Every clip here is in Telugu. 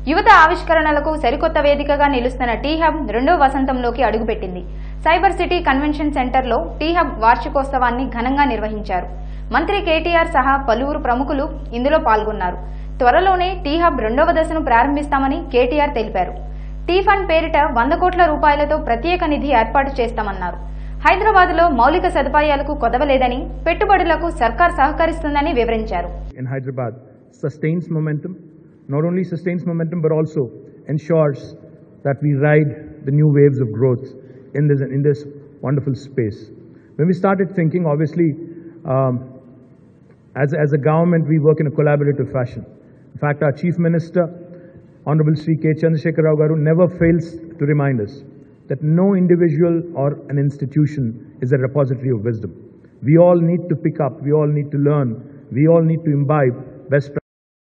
యువత ఆవిష్కరణలకు సరికొత్త వేదికగా నిలుస్తున్న టీ హబ్ రెండో వసంతంలోకి అడుగుపెట్టింది సైబర్ సిటీ కన్వెన్షన్ సెంటర్లో టీ హబ్ వార్షికోత్సవాన్ని ఘనంగా నిర్వహించారు మంత్రి కేటీఆర్ సహా పలువురు ప్రముఖులు ఇందులో పాల్గొన్నారు త్వరలోనే టీ హబ్ రెండవ దశను ప్రారంభిస్తామని కేటీఆర్ తెలిపారు టీ ఫండ్ పేరిట వంద కోట్ల రూపాయలతో ప్రత్యేక నిధి ఏర్పాటు చేస్తామన్నారు హైదరాబాద్లో మౌలిక సదుపాయాలకు కొదవలేదని పెట్టుబడులకు సర్కార్ సహకరిస్తుందని వివరించారు in Hyderabad sustains momentum, not only sustains momentum but also ensures that we ride the new waves of growth in this, in this wonderful space. When we started thinking, obviously, um, as, as a government, we work in a collaborative fashion. In fact, our Chief Minister, Honorable Sri K. Chandrasekhar Rao Garu, never fails to remind us that no individual or an institution is a repository of wisdom. We all need to pick up, we all need to learn, we all need to imbibe best practices.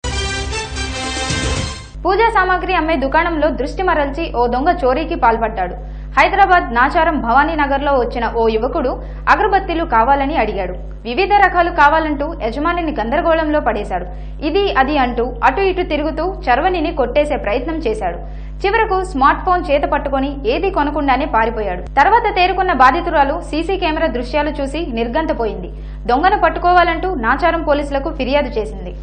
పూజా సామాగ్రి అమ్మే దుకాణంలో దృష్టి మరల్చి ఓ దొంగ చోరీకి పాల్పడ్డాడు హైదరాబాద్ నాచారం భవానీ నగర్లో వచ్చిన ఓ యువకుడు అగరబత్తీలు కావాలని అడిగాడు వివిధ రకాలు కావాలంటూ యజమానిని గందరగోళంలో పడేశాడు ఇది అది అంటూ అటు ఇటు తిరుగుతూ చరవనిని కొట్టేసే ప్రయత్నం చేశాడు చివరకు స్మార్ట్ ఫోన్ చేత పట్టుకొని ఏది కొనకుండానే పారిపోయాడు తర్వాత తేరుకున్న బాధితురాలు సీసీ కెమెరా దృశ్యాలు చూసి నిర్గంతపోయింది దొంగను పట్టుకోవాలంటూ నాచారం పోలీసులకు ఫిర్యాదు చేసింది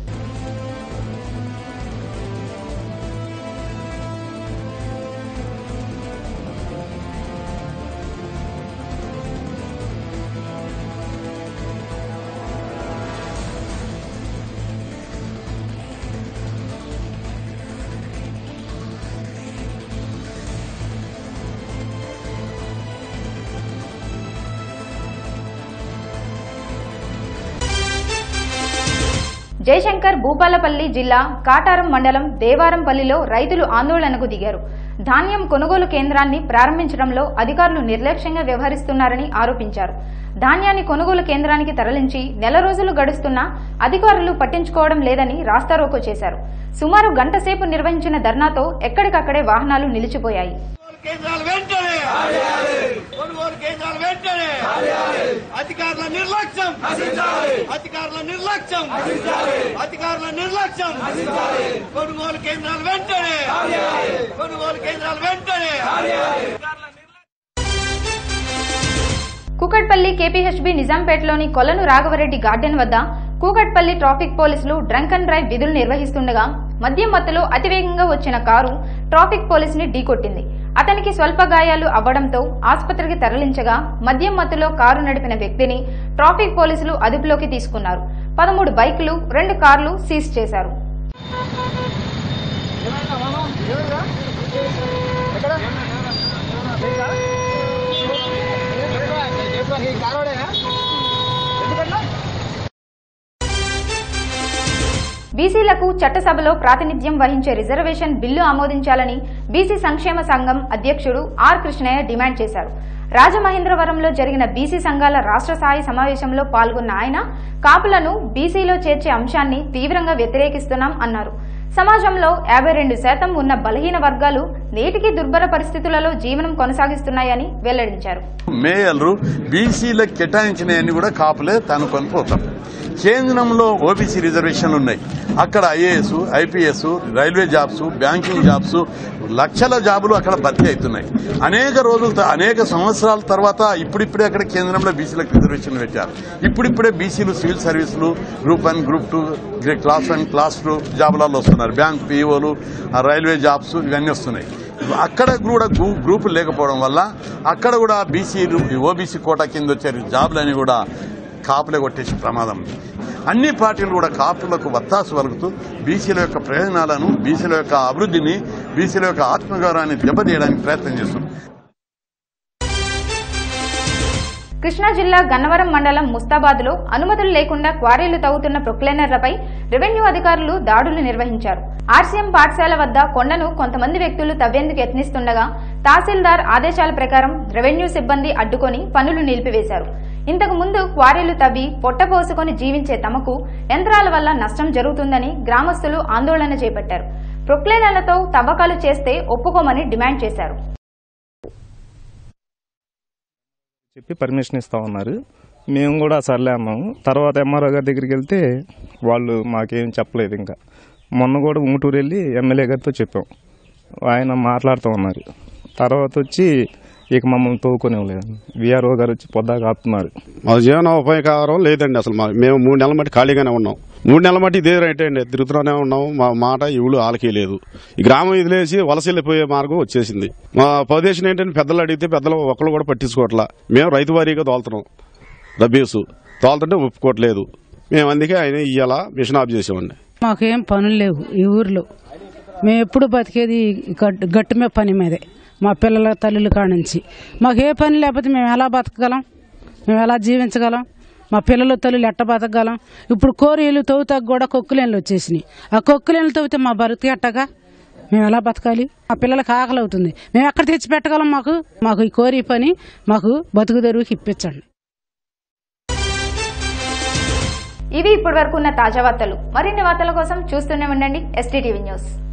జయశంకర్ భూపాలపల్లి జిల్లా కాటారం మండలం దేవారంపల్లిలో రైతులు ఆందోళనకు దిగారు ధాన్యం కొనుగోలు కేంద్రాన్ని ప్రారంభించడంలో అధికారులు నిర్లక్ష్యంగా వ్యవహరిస్తున్నారని ఆరోపించారు ధాన్యాన్ని కొనుగోలు కేంద్రానికి తరలించి నెల రోజులు గడుస్తున్నా అధికారులు పట్టించుకోవడం లేదని రాస్తారోకో చేశారు సుమారు గంట సేపు నిర్వహించిన ధర్నాతో ఎక్కడికక్కడే వాహనాలు నిలిచిపోయాయి కేంద్రాలు వెంటనే కొనుగోలు కేంద్రాలు వెంటనే అధికారుల నిర్లక్ష్యం అధికారుల నిర్లక్ష్యం అధికారుల నిర్లక్ష్యం కొనుగోలు కేంద్రాలు వెంటనే కొనుగోలు కేంద్రాలు వెంటనే కూకట్పల్లి కేపీహెచ్బీ నిజాంపేటలోని కొలను రాఘవరెడ్డి గార్డెన్ వద్ద కూకట్పల్లి ట్రాఫిక్ పోలీసులు డ్రంక్ అండ్ డ్రైవ్ విధులు నిర్వహిస్తుండగా మద్యం మత్తులో అతివేగంగా వచ్చిన కారు ట్రాఫిక్ పోలీసుని ఢీకొట్టింది అతనికి స్వల్ప గాయాలు అవ్వడంతో ఆసుపత్రికి తరలించగా మద్యం మత్తులో కారు నడిపిన వ్యక్తిని ట్రాఫిక్ పోలీసులు అదుపులోకి తీసుకున్నారు పదమూడు బైకులు రెండు కార్లు సీజ్ చేశారు బీసీలకు చట్టసభలో ప్రాతినిధ్యం వహించే రిజర్వేషన్ బిల్లు ఆమోదించాలని బీసీ సంక్షేమ సంఘం అధ్యక్షుడు ఆర్ కృష్ణయ్య డిమాండ్ చేశారు రాజమహేంద్రవరంలో జరిగిన బీసీ సంఘాల రాష్ట్ర స్థాయి సమావేశంలో పాల్గొన్న ఆయన కాపులను బీసీలో చేర్చే అంశాన్ని తీవ్రంగా వ్యతిరేకిస్తున్నాం అన్నారు సమాజంలో యాభై రెండు శాతం ఉన్న బలహీన వర్గాలు నేటికి దుర్భర పరిస్థితులలో జీవనం కొనసాగిస్తున్నాయని వెల్లడించారు మేయర్లు బీసీలకు కేటాయించినవన్నీ కూడా కాపులే తనుకొని పోతాం కేంద్రంలో ఓబీసీ రిజర్వేషన్లు ఉన్నాయి అక్కడ IAS IPS railway jobs banking jobs లక్షల జాబులు అక్కడ భర్తీ అవుతున్నాయి అనేక రోజుల త- అనేక సంవత్సరాల తర్వాత ఇప్పుడిప్పుడే అక్కడ కేంద్రంలో బీసీలకు రిజర్వేషన్లు పెట్టారు ఇప్పుడిప్పుడే బీసీలు సివిల్ సర్వీసులు group one group two class one class two జాబులలో వస్తున్నారు బ్యాంక్ పీఓలు రైల్వే జాబ్స్ ఇవన్నీ వస్తున్నాయి అక్కడ కూడా గ్రూ- గ్రూపులు లేకపోవడం వల్ల అక్కడ కూడా బీసీ ఓబీసీ కోటా కింద వచ్చే జాబులని కూడా కాపులే కొట్టేసే ప్రమాదం ఉంది అన్ని పార్టీలు కూడా కాపులకు వత్తాసు వలుగుతూ బీసీల యొక్క ప్రయోజనాలను బీసీల యొక్క అభివృద్ధిని బీసీల యొక్క ఆత్మగౌరవాన్ని దెబ్బతీయడానికి ప్రయత్నం చేస్తున్నారు కృష్ణా జిల్లా గన్నవరం మండలం ముస్తాబాద్ లో అనుమతులు లేకుండా క్వారీలు తవ్వుతున్న ప్రొక్లైనర్లపై రెవెన్యూ అధికారులు దాడులు నిర్వహించారు ఆర్సీఎం పాఠశాల వద్ద కొండను కొంతమంది వ్యక్తులు తవ్వేందుకు యత్నిస్తుండగా తహసీల్దార్ ఆదేశాల ప్రకారం రెవెన్యూ సిబ్బంది అడ్డుకొని పనులు నిలిపివేశారు ఇంతకు ముందు క్వారీలు తవ్వి పొట్టపోసుకొని జీవించే తమకు యంత్రాల వల్ల నష్టం జరుగుతుందని గ్రామస్తులు ఆందోళన చేపట్టారు ప్రొక్లైనర్లతో తవ్వకాలు చేస్తే ఒప్పుకోమని డిమాండ్ చేశారు చెప్పి పర్మిషన్ ఇస్తా ఉన్నారు మేము కూడా సర్లే అన్నాము తర్వాత ఎంఆర్ఓ గారి దగ్గరికి వెళ్తే వాళ్ళు మాకేం చెప్పలేదు ఇంకా మొన్న కూడా ఉంగుటూరు వెళ్ళి ఎమ్మెల్యే గారితో చెప్పాం ఆయన మాట్లాడుతూ ఉన్నారు తర్వాత వచ్చి ఇక మమ్మల్ని తోవుకునేవ్వలేదు విఆర్ఓ గారు వచ్చి పొద్దాక ఆపుతున్నారు మా జీవనోపాయకారం లేదండి అసలు మా మేము మూడు నెలల మట్టి ఖాళీగానే ఉన్నాం మూడు నెలల మట్టి ఇదే రైట్ అండి తిరుగుతూనే ఉన్నాం మా మాట ఇవులు ఆలకే లేదు ఈ గ్రామం ఇదిలేసి వలస వెళ్ళిపోయే మార్గం వచ్చేసింది మా ప్రదేశం ఏంటంటే పెద్దలు అడిగితే పెద్దలు ఒకళ్ళు కూడా పట్టించుకోవట్లా మేము రైతు వారీగా తోలుతున్నాం రబీసు తోలుతుంటే ఒప్పుకోవట్లేదు మేము అందుకే ఆయన ఇయ్యాల మిషన్ ఆఫ్ చేసామండి మాకేం పనులు లేవు ఈ ఊర్లో మేము ఎప్పుడు బతికేది ఈ గట్టు గట్టు మీద పని మీదే మా పిల్లల తల్లుల కాడ నుంచి మాకు ఏ పని లేకపోతే మేము ఎలా బతకగలం మేము ఎలా జీవించగలం మా పిల్లల తల్లులు ఎట్ట బతకగలం ఇప్పుడు కోరీలు తవ్వుతాకు కూడా కొక్కులేన్లు వచ్చేసినాయి ఆ కొక్కులేన్లు తవ్వితే మా బతుకు ఎట్టగా మేము ఎలా బతకాలి మా పిల్లలకి ఆకలి అవుతుంది మేము ఎక్కడ తెచ్చి పెట్టగలం మాకు మాకు ఈ కోరి పని మాకు బతుకు తెరువుకి ఇప్పించండి ఇవి ఇప్పటి వరకు ఉన్న తాజా వార్తలు మరిన్ని వార్తల కోసం చూస్తూనే ఉండండి ఎస్టీటీవీ న్యూస్